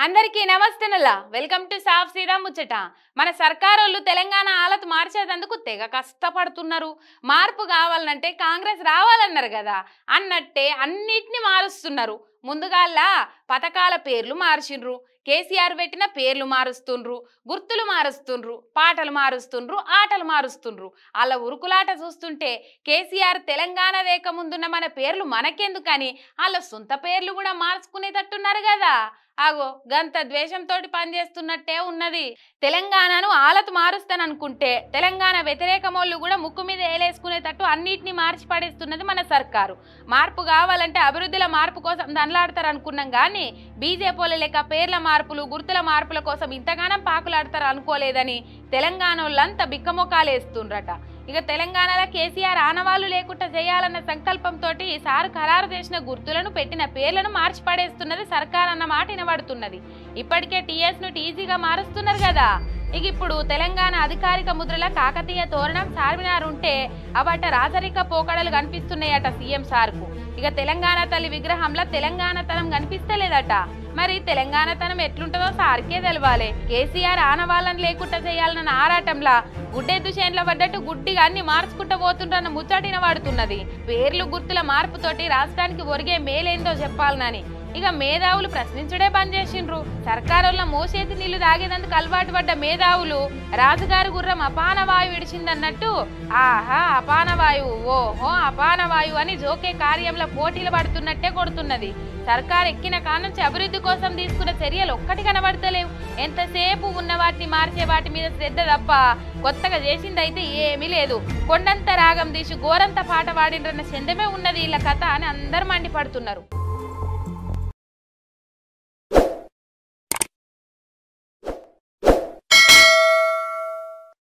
అందరికీ నమస్తేనల్లా welcome to సాఫ్ సీదా ముచ్చట మన సర్కారోళ్ళు తెలంగాణ ఆలత్ మార్చేందుకు తెగ కష్టపడుతున్నారు మార్పు కావాలంటే కాంగ్రెస్ రావాలన్నారు కదా అన్నట్టే అన్నిటిని మారుస్తున్నారు ముందుగాల్లా పథకాల పేర్లు మార్చిండ్రు కేసీఆర్ పెట్టిన పేర్లు మారుస్తుండ్రు గుర్తులు మారుస్తుండ్రు పాటలు మారుస్తుండ్రు ఆటలు మారుస్తుండ్రు అలా ఉరుకులాట చూస్తుంటే కేసీఆర్ తెలంగాణ రేఖ ముందున్న మన పేర్లు మనకెందుకని వాళ్ళ సొంత పేర్లు కూడా మార్చుకునేటట్టున్నారు కదా ఆగో గంత ద్వేషంతోటి పనిచేస్తున్నట్టే ఉన్నది తెలంగాణను ఆలతు మారుస్తాననుకుంటే తెలంగాణ వ్యతిరేకమోళ్ళు కూడా ముక్కు మీద ఏలేసుకునేటట్టు అన్నిటినీ మార్చి పడేస్తున్నది మన సర్కారు మార్పు కావాలంటే అభివృద్ధిల మార్పు కోసం దండలాడతారు అనుకున్నాం కానీ బీజేపీల లెక్క పేర్ల మార్పులు గుర్తుల మార్పుల కోసం ఇంతగానం పాకులాడతారు అనుకోలేదని తెలంగాణ వాళ్ళంతా బిక్కమొకాలేస్తుండ్రట ఇక తెలంగాణలో కేసీఆర్ ఆనవాళ్లు లేకుండా చేయాలన్న సంకల్పంతో సారు ఖరారు చేసిన గుర్తులను పెట్టిన పేర్లను మార్చి పడేస్తున్నది సర్కార్ అన్న మాట వినబడుతున్నది ఇప్పటికే టీఎస్ ను టీజీగా మారుస్తున్నారు కదా ఇక ఇప్పుడు తెలంగాణ అధికారిక ముద్రల కాకతీయ తోరణం చార్మినార్ ఉంటే అవట రాజరిక పోకడలు కనిపిస్తున్నాయట సీఎం సార్కు ఇక తెలంగాణ తల్లి విగ్రహంలో తెలంగాణ తనం కనిపిస్తలేదట మరి తెలంగాణ తనం ఎట్లుంటుందో సార్కే తెలవాలి కేసీఆర్ ఆనవాళ్ళని లేకుండా చేయాలన్న ఆరాటంలా గుడ్డెద్దు చేన్ల పడ్డట్టు గుడ్డిగా అన్ని మార్చుకుంటూ పోతుంటన్న ముచ్చటిన వాడుతున్నది పేర్లు గుర్తుల మార్పుతోటి రాష్ట్రానికి ఒరిగే మేలేందో చెప్పాలనని ఇక మేధావులు ప్రశ్నించుడే బంద్ చేసిండ్రు సర్కారుల మోసేతి నీళ్లు తాగేదందుకు అలవాటు పడ్డ మేధావులు రాజుగారి గుర్రం అపానవాయువు విడిచిందన్నట్టు ఆహా అపానవాయువు ఓహో అపానవాయువు అని జోకే కార్యంలో పోటీలు పడుతున్నట్టే కొడుతున్నది సర్కార్ ఎక్కిన కానుంచి అభివృద్ధి కోసం తీసుకున్న చర్యలు ఒక్కటి కనబడతలేవు ఎంతసేపు ఉన్న వాటిని మార్చే వాటి మీద శ్రద్ధ తప్ప కొత్తగా చేసిందైతే ఏమీ లేదు కొండంత రాగం తీసి గోరంత పాట పాడిండ్రన్న చందమే ఉన్నది వీళ్ళ కథ అని అందరు మండిపడుతున్నారు